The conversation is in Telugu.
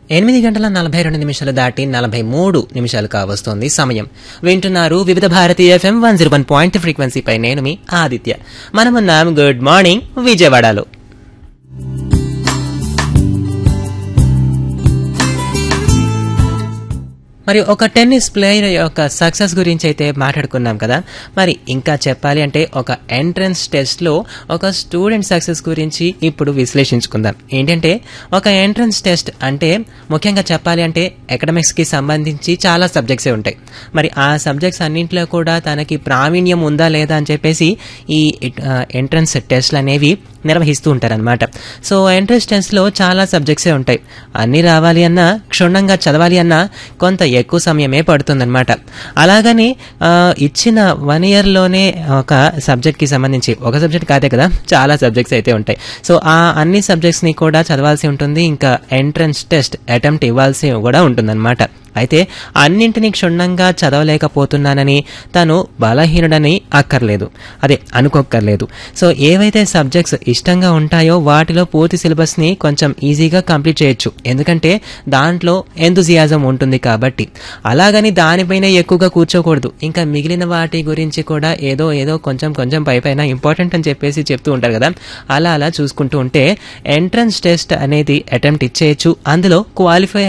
ఎనిమిది గంటల నలభై రెండు నిమిషాలు దాటి నలభై మూడు నిమిషాలు కావస్తోంది సమయం వింటున్నారు Vividh Bharati FM one zero one point ఫ్రీక్వెన్సీపై నేను మీ ఆదిత్య మనమున్నాం గుడ్ మార్నింగ్ విజయవాడలో మరి ఒక టెన్నిస్ ప్లేయర్ యొక్క సక్సెస్ గురించి అయితే మాట్లాడుకున్నాం కదా మరి ఇంకా చెప్పాలి అంటే ఒక ఎంట్రన్స్ టెస్ట్లో ఒక స్టూడెంట్ సక్సెస్ గురించి ఇప్పుడు విశ్లేషించుకుందాం ఏంటంటే ఒక ఎంట్రన్స్ టెస్ట్ అంటే ముఖ్యంగా చెప్పాలి అంటే ఎకడమిక్స్కి సంబంధించి చాలా సబ్జెక్ట్సే ఉంటాయి మరి ఆ సబ్జెక్ట్స్ అన్నింటిలో కూడా తనకి ప్రావీణ్యం ఉందా లేదా అని చెప్పేసి ఈ ఎంట్రన్స్ టెస్ట్లు అనేవి నిర్వహిస్తూ ఉంటారనమాట సో ఎంట్రన్స్ టెస్ట్లో చాలా సబ్జెక్ట్సే ఉంటాయి అన్నీ రావాలి అన్నా క్షుణ్ణంగా చదవాలి అన్నా కొంత ఎక్కువ సమయమే పడుతుందన్నమాట అలాగని ఆ, ఇచ్చిన వన్ ఇయర్లోనే ఒక సబ్జెక్ట్కి సంబంధించి ఒక సబ్జెక్ట్ కాదే కదా చాలా సబ్జెక్ట్స్ అయితే ఉంటాయి సో ఆ అన్ని సబ్జెక్ట్స్ని కూడా చదవాల్సి ఉంటుంది ఇంకా ఎంట్రన్స్ టెస్ట్ అటెంప్ట్ ఇవ్వాల్సి కూడా ఉంటుందన్నమాట అయితే అన్నింటినీ క్షుణ్ణంగా చదవలేకపోతున్నానని తను బలహీనుడని అక్కర్లేదు అదే అనుకోక్కర్లేదు సో ఏవైతే సబ్జెక్ట్స్ ఇష్టంగా ఉంటాయో వాటిలో పూర్తి సిలబస్ని కొంచెం ఈజీగా కంప్లీట్ చేయొచ్చు ఎందుకంటే దాంట్లో ఎంతుజియాజం ఉంటుంది కాబట్టి అలాగని దానిపైన ఎక్కువగా కూర్చోకూడదు ఇంకా మిగిలిన వాటి గురించి కూడా ఏదో ఏదో కొంచెం కొంచెం పై పైన ఇంపార్టెంట్ అని చెప్పేసి చెప్తూ ఉంటారు కదా అలా అలా చూసుకుంటూ ఉంటే ఎంట్రన్స్ టెస్ట్ అనేది అటెంప్ట్ ఇచ్చేయచ్చు అందులో క్వాలిఫై